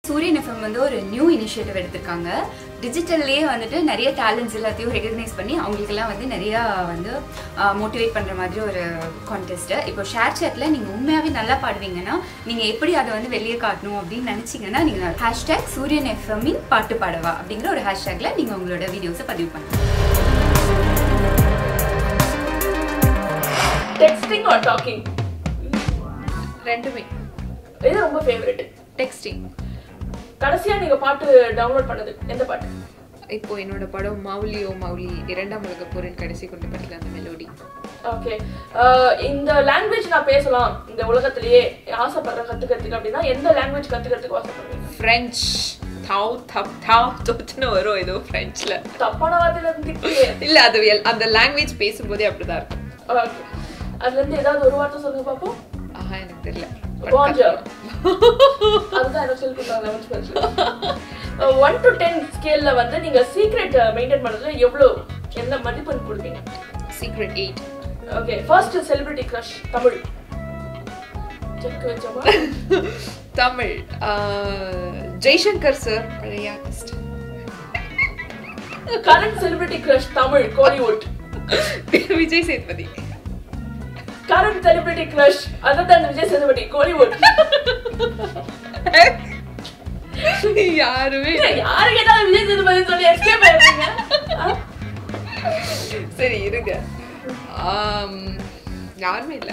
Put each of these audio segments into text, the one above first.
சூரியன் எஃப்எம் வந்து ஒரு நியூ இனிஷியேட்டிவ் எடுத்திருக்காங்க டிஜிட்டல்லையே வந்துட்டு நிறைய டேலண்ட்ஸ் எல்லாத்தையும் ரெகக்னைஸ் பண்ணி அவங்களுக்கெல்லாம் வந்து நிறையா வந்து மோட்டிவேட் பண்ணுற மாதிரி ஒரு கான்டெஸ்ட்டு இப்போ ஷேர் சேட்டில் நீங்கள் உண்மையாகவே நல்லா பாடுவீங்கன்னா நீங்கள் எப்படி அதை வந்து வெளியே காட்டணும் அப்படின்னு நினச்சிங்கன்னா நீங்கள் ஹேஷ்டேக் சூரியன் எஃப்எம்மின் பாட்டு பாடவா அப்படிங்கிற ஒரு ஹேஷ்டேக்கில் நீங்கள் உங்களோட வீடியோஸை பதிவு பண்ணலாம் டெக்ஸ்டிங் ஆர் டாக்கிங் ரெண்டுமே இது ரொம்ப ஃபேவரட் டெக்ஸ்டிங் கடைசியா நீங்க பாட்டு டவுன்லோட் பண்ணது எந்த பாட்டு இப்போ என்னோட படம் மௌலியோ மௌலி இரண்டாம் உலக போரின் கடைசி கொண்டு படத்துல அந்த மெலோடி ஓகே இந்த லாங்குவேஜ் நான் பேசலாம் இந்த உலகத்திலேயே ஆசைப்படுறேன் கத்துக்கிறதுக்கு அப்படின்னா எந்த லாங்குவேஜ் கத்துக்கிறதுக்கு ஆசைப்படுறீங்க ஃப்ரெஞ்ச் தாவ் தப் தாவ் தொத்துன்னு வரும் ஏதோ ஃப்ரெஞ்சில் தப்பான வார்த்தையில இருந்துக்கிட்டே இல்ல அது எல்- அந்த லாங்குவேஜ் பேசும்போதே அப்படிதான் இருக்கும் ஓகே அதுல இருந்து ஏதாவது ஒரு வார்த்தை சொல்லுங்க பாப்போம் ஆஹா எனக்கு தெரியல Bonjour. அதுதான் எனக்கு சொல்லி கொடுத்தாங்க லெவன்த் கிளாஸ்ல ஒன் டு டென் ஸ்கேல்ல வந்து நீங்க சீக்ரெட் மெயின்டைன் பண்றதுல எவ்வளவு எந்த மதிப்பெண் கொடுப்பீங்க secret eight okay first celebrity crush Tamil check வச்சோமா தமிழ் ஆஹ், ஜெய்சங்கர் சார் பழைய artist current celebrity crush Tamil Kollywood Vijay Sethupathi current celebrity crush other than Vijay Sethupathi Kollywood யாருமே இல்ல. யாரு கேட்டாலும் விஜய் சேதுபதி சொல்லி எஸ்கேப் ஆயிருக்கீங்க சரி இருங்க ஆம், யாருமே இல்ல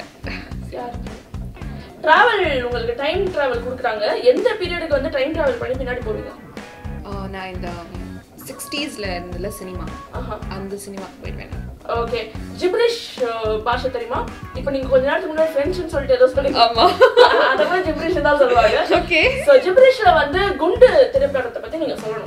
டிராவல் உங்களுக்கு டைம் டிராவல் கொடுக்குறாங்க எந்த பீரியடுக்கு வந்து டைம் டிராவல் பண்ணி பின்னாடி போவீங்க ஆஹ், நான் இந்த சிக்ஸ்டீஸ்ல இருந்ததுல சினிமா ஆஹா அந்த சினிமாக்கு போயிடுவேன் ஓகே ஜிப்ரிஷ் பாஷை தெரியுமா இப்போ நீங்க கொஞ்ச நேரத்துக்கு முன்னாடி ஃப்ரெண்ட்ஸ்னு சொல்லிட்டு ஏதோ சொல்லி ஆமா அத மாதிரி ஜிப்ரிஷ் தான் சொல்லுவாங்க ஓகே சோ ஜிப்ரிஷ்ல வந்து குண்டு திரைப்படத்தை பத்தி நீங்க சொல்லணும்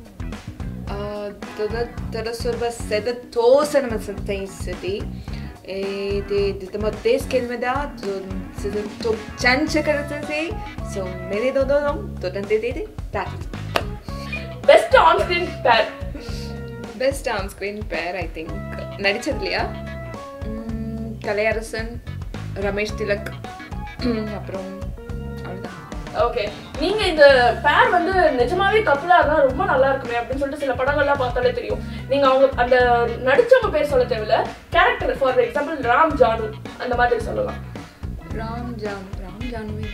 ترسل سيدة توسن من سنتين سيدي دي دي تما تيس كلمة دا سيدة تو چند شكرة سي سو मेरे दो दो दो तो तंते दे दे that best on screen pair best on screen pair I think நடிச்சது இல்லையா ம், கலையரசன் ரமேஷ் திலக் அப்புறம் அவ்வளோதான் ஓகே நீங்க இந்த பேர் வந்து நிஜமாவே கப்பலா இருந்தா ரொம்ப நல்லா இருக்குமே அப்படின்னு சொல்லிட்டு சில படங்கள்லாம் பார்த்தாலே தெரியும் நீங்க அவங்க அந்த நடிச்சவங்க பேர் சொல்ல தேவையில்ல character for example Ram Janu அந்த மாதிரி சொல்லலாம் ராம் ஜான் ராம் ஜான்வி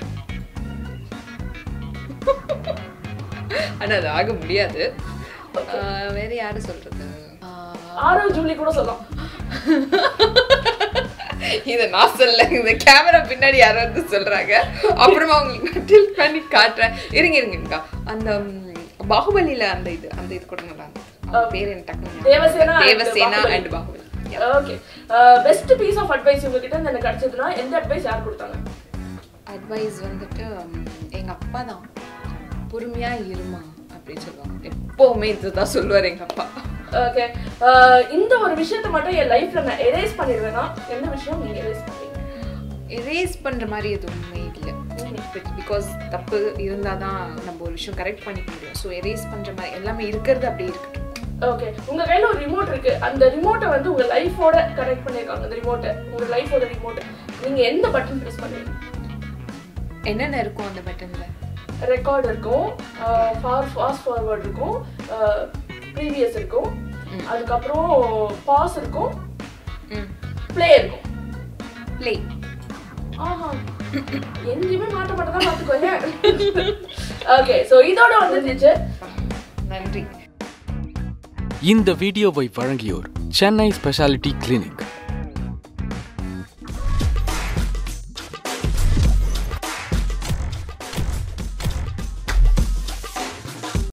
ஆனால் அது ஆக முடியாது ஆஹ், வேற யாரு சொல்றது ஆஹ், ஆரவ் ஜூலி கூட சொல்லலாம் இதை நான் சொல்ல இந்த கேமரா பின்னாடி யாரோ வந்து சொல்றாங்க அப்புறமா உங்களுக்கு டில் பண்ணி காட்டுறேன் இருங்க இருங்க இருங்க அந்த ம், பாகுபலியில அந்த இது அந்த இது கூட நல்லா இருந்தது அவங்க பேர் என்ன டக்குனு Devasena and Devasena Baahubali. And Baahubali okay best piece of advice உங்ககிட்ட இருந்து எனக்கு கிடைச்சதுன்னா எந்த அட்வைஸ் யார் கொடுத்தாங்க அட்வைஸ் வந்துட்டு ம், எங்க அப்பா தான் பொறுமையா இருமா அப்படின்னு சொல்லுவாங்க எப்பவுமே இதுதான் சொல்லுவார் எங்க அப்பா ஓகே இந்த ஒரு விஷயத்தை மட்டும் என் லைஃப்ல நான் எரேஸ் பண்ணிடுவேன்னா என்ன விஷயம் நீங்க எரேஸ் பண்ணுவீங்க எரேஸ் பண்ற மாதிரி எதுவுமே இல்லை பிகாஸ் தப்பு இருந்தால் தான் நம்ம ஒரு விஷயம் கரெக்ட் பண்ணிக்க முடியும் ஸோ எரேஸ் பண்ற மாதிரி எல்லாமே இருக்கிறது அப்படியே இருக்கட்டும் ஓகே உங்க கையில ஒரு ரிமோட் இருக்கு அந்த ரிமோட்டை வந்து உங்க லைஃபோட கனெக்ட் பண்ணிருக்காங்க அந்த ரிமோட்டை உங்க லைஃபோட ரிமோட் நீங்க எந்த பட்டன் பிரஸ் பண்ணுவீங்க என்னென்ன இருக்கும் அந்த பட்டன்ல ரெக்கார்ட் இருக்கும் ஃபார் ஃபாஸ்ட் ஃபார்வர்ட் இருக்கும் ப்ரீவியஸ் இருக்கும் அதுக்கப்புறம் பாஸ் இருக்கும் ம் ப்ளே இருக்கும் ப்ளே ஆஹா எங்கேயுமே மாட்ட மாட்டதா பார்த்துக்கோங்க ஓகே ஸோ இதோட வந்துருந்துச்சு நன்றி இந்த வீடியோவை வழங்கியோர் சென்னை ஸ்பெஷாலிட்டி கிளினிக்